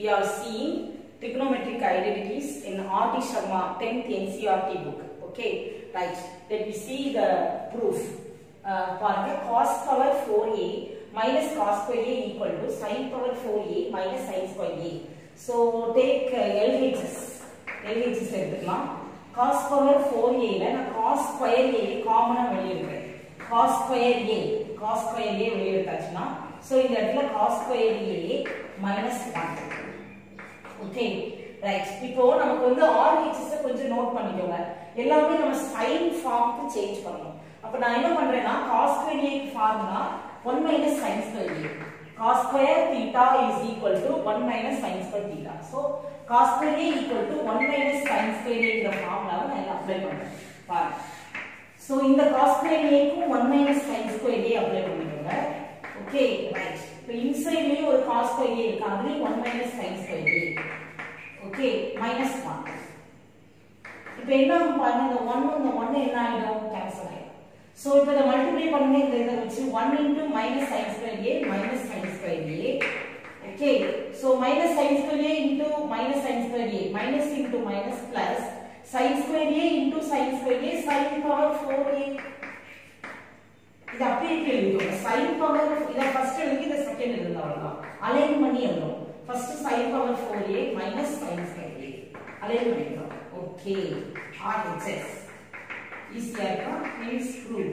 have seen trigonometric identities in R.T. Sharma 10th NCRT book. Okay, right. Let me see the proof. Uh, பாருங்க cos power 4a minus cos square a equal to sin power 4a minus sin square a. So take uh, LHS. LHS எடுத்துக்கலாம். cos power 4a ல நான் cos square a காமனா வெளிய எடுக்கிறேன். cos square a cos square a வெளிய எடுத்தாச்சுன்னா so இந்த இடத்துல cos square a minus 1. Okay right இப்போ நமக்கு வந்து ஆர்ஹெச்எஸ் கொஞ்சம் நோட் பண்ணிக்கோங்க எல்லாமே நம்ம சைன் ஃபார்முக்கு சேஞ்ச் பண்ணணும் அப்ப நான் என்ன பண்றேன்னா cos square a க்கு formula 1 minus sin square a cos square theta is equal to 1 minus sin square theta so cos square a equal to 1 minus sin square a ங்கற ஃபார்முலாவை நான் அப்ளை பண்றேன் பாருங்க சோ இந்த cos square a க்கும் 1 minus sin square a apply பண்ணிக்கோங்க okay right இப்போ இன்சைட்லயே ஒரு cos square a இருக்கு அதுலயும் 1 minus sin square a okay minus 1 இப்போ என்ன ஆகும் பாருங்க இந்த 1 இந்த 1 என்ன ஆயிடும் கேன்சல் ஆயிடும் சோ இப்போ இத மல்டிப்ளை பண்ணுங்க இந்த இத வச்சு 1 into minus sin square a minus sin square a okay so minus sin square a into minus sin square a minus into minus plus sin square a into sin square a sin power 4a இது அப்படியே எழுதிக்கோங்க sin power இத first எழுதி இத second எழுதுங்க அவ்வளவுதான் align பண்ணி எழுதணும் first sin power 4a minus sin square a align பண்ணிக்கலாம் ஓகே RHS ஈஸியா இருக்கா ப்ளீஸ் ப்ரூவ்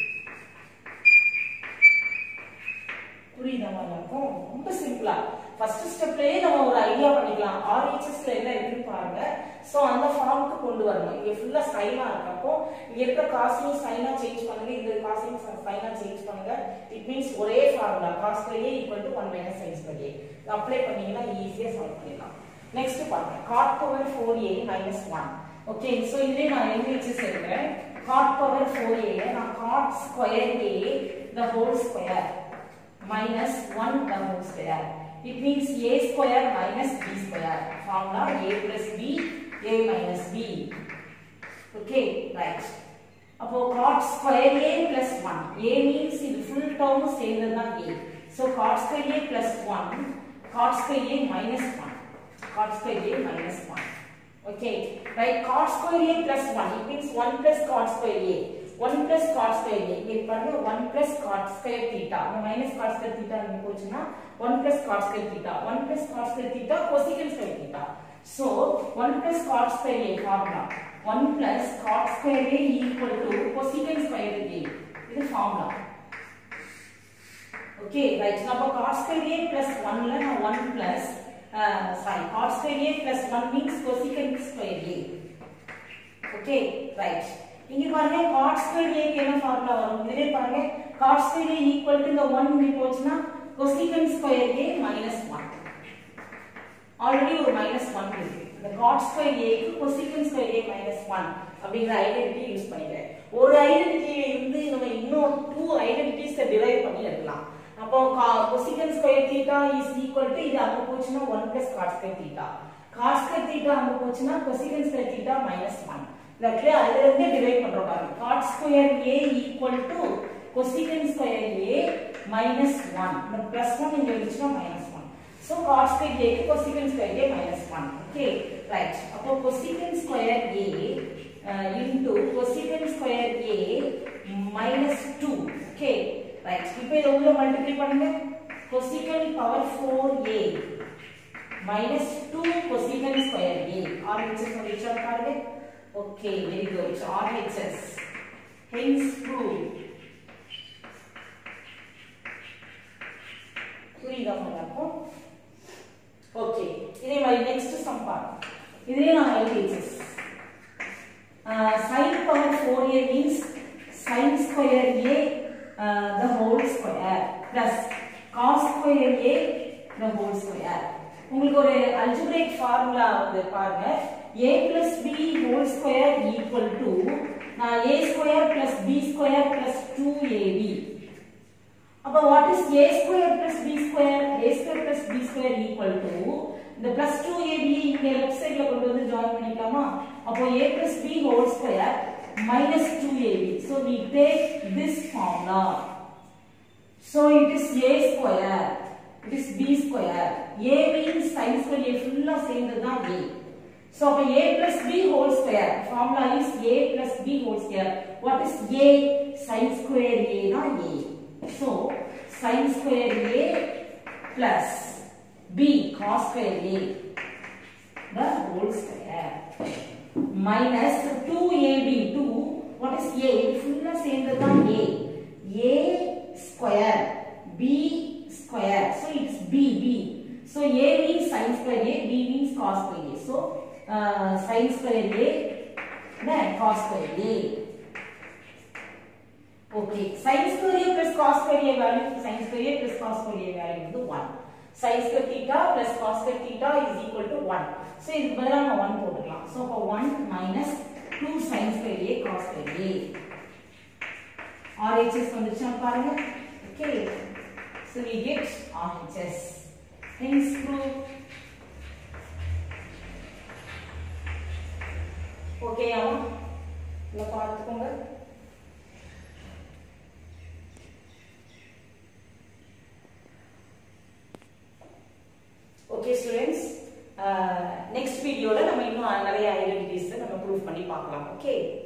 புரியுதா எல்லாருக்கும் ரொம்ப சிம்பிளா ஃபர்ஸ்ட் ஸ்டெப்லயே நம்ம ஒரு ஐடியா பண்ணிக்கலாம் ஆர்ஹெச்எஸ்ல என்ன இருக்குன்னு பாருங்க சோ அந்த ஃபார்முக்கு கொண்டு வரணும் இங்க ஃபுல்லா சைனா இருக்கப்போ இங்க இருக்க காசையும் சைனா சேஞ்ச் பண்ணுங்க இந்த காசையும் சைனா சேஞ்ச் பண்ணுங்க இட் மீன்ஸ் ஒரே formula cos square equal to 1 minus sin square a apply பண்ணீங்கன்னா ஈஸியா சால்வ் பண்ணிடலாம் நெக்ஸ்ட் பாருங்க cot power 4a minus 1 okay so இதுலயே நான் எல்ஹெச்எஸ் எடுக்கிறேன் cot பவர் 4a நான் cot square a the whole square minus 1 the whole square. It means a square minus b square. Formula a plus b, a minus b. Okay, right. அப்போ cot square a plus 1. a means இது full term சேர்ந்தது தான் a. So cot square a plus 1, cot square a minus 1. Cot square a minus 1. Okay, right. Cot square a plus 1. It means 1 plus cot square a. 1 plus cot square a. இங்க பாருங்க 1 plus cot square theta. இந்த minus cot square theta இங்க போச்சுன்னா 1 plus cot square theta. 1 plus cot square theta cosecant square theta. So 1 plus cot square a formula. 1 plus cot square a equal to cosecant square a. இது formula. Okay, right. அப்ப cot square a plus 1 ல நான் 1 plus uh, sorry, cot square a plus 1 means cosecant square a. Okay, right. இங்க பாருங்க cot square a க்கு என்ன formula வரும் இதுவே பாருங்க cot square a equal to the 1 இங்க போச்சுனா cosecant square a minus 1 already ஒரு மைனஸ் 1 இருக்கு இந்த cot square a க்கு cosecant square a minus 1 அப்படிங்கிற ஐடென்டிட்டி யூஸ் பண்ணிக்கிறேன் ஒரு ஐடென்டிட்டியை இருந்து நம்ம இன்னும் டூ ஐடென்டிட்டிஸ் டிரைவ் பண்ணி எடுக்கலாம் அப்போ cosecant square theta is equal to இது அங்க போச்சுனா 1 plus cot square theta cot square theta அங்க போச்சுனா cosecant square theta minus 1 இந்த இடத்துல அதுல இருந்து டிவைட் பண்றோம் பாருங்க cot square a equal to cosecant square a minus 1 இந்த பிளஸ் 1 இங்க வந்துச்சுனா minus 1 so cot square a க்கு cosecant square a minus 1 okay right அப்போ cosecant square a uh, into cosecant square a minus 2 okay right இப்போ இத உள்ள multiply பண்ணுங்க cosecant power 4a minus 2 cosecant square a RHS சொல்லிச்சா பாருங்க Okay, very good. So RHS. Hence proved. புரியுதா உங்களுக்கு okay இதே மாதிரி நெக்ஸ்ட் சம் பாருங்க இதுலயே நான் LHS sin power 4a means sin square a uh, the whole square plus cos square a the whole square உங்களுக்கு ஒரு அல்ஜிப்ரேக் ஃபார்முலா வந்து பாருங்க a plus b whole square equal to நான் a square plus b square plus 2ab அப்ப what is a square plus b square a square plus b square equal to இந்த plus 2ab இங்க left சைடுல கொண்டு வந்து join பண்ணிக்கலாமா அப்போ a plus b whole square minus 2ab so we take this formula so it is a square it is b square a means sin sin square a ஃபுல்லா சேர்ந்தது தான் a so அப்ப a plus b whole square formula is a plus b whole square what is a sin square a தான் a so sin square a plus b cos square a the whole square minus 2ab 2 what is a ஃபுல்லா சேர்ந்தது தான் a a square b square so it's b b so a means sin square a b means cos square a so uh, sin square a then cos square a okay sin square a plus cos square a value sin square a plus cos square a value is 1 sin square theta plus cos square theta is equal to 1 so இதுக்கு பதிலா நம்ம 1 போட்டுக்கலாம் so அப்ப 1 minus 2 sin square a cos square a RHS வந்துச்சா பாருங்க okay so we get RHS hence proof okay ஆமா இல்ல பார்த்துக்கோங்க ஓகே ஸ்டூடெண்ட்ஸ் நெக்ஸ்ட் வீடியோல நம்ம இன்னும் நிறைய ஐடென்டிட்டிஸ் நம்ம ப்ரூவ் பண்ணி பார்க்கலாம் ஓகே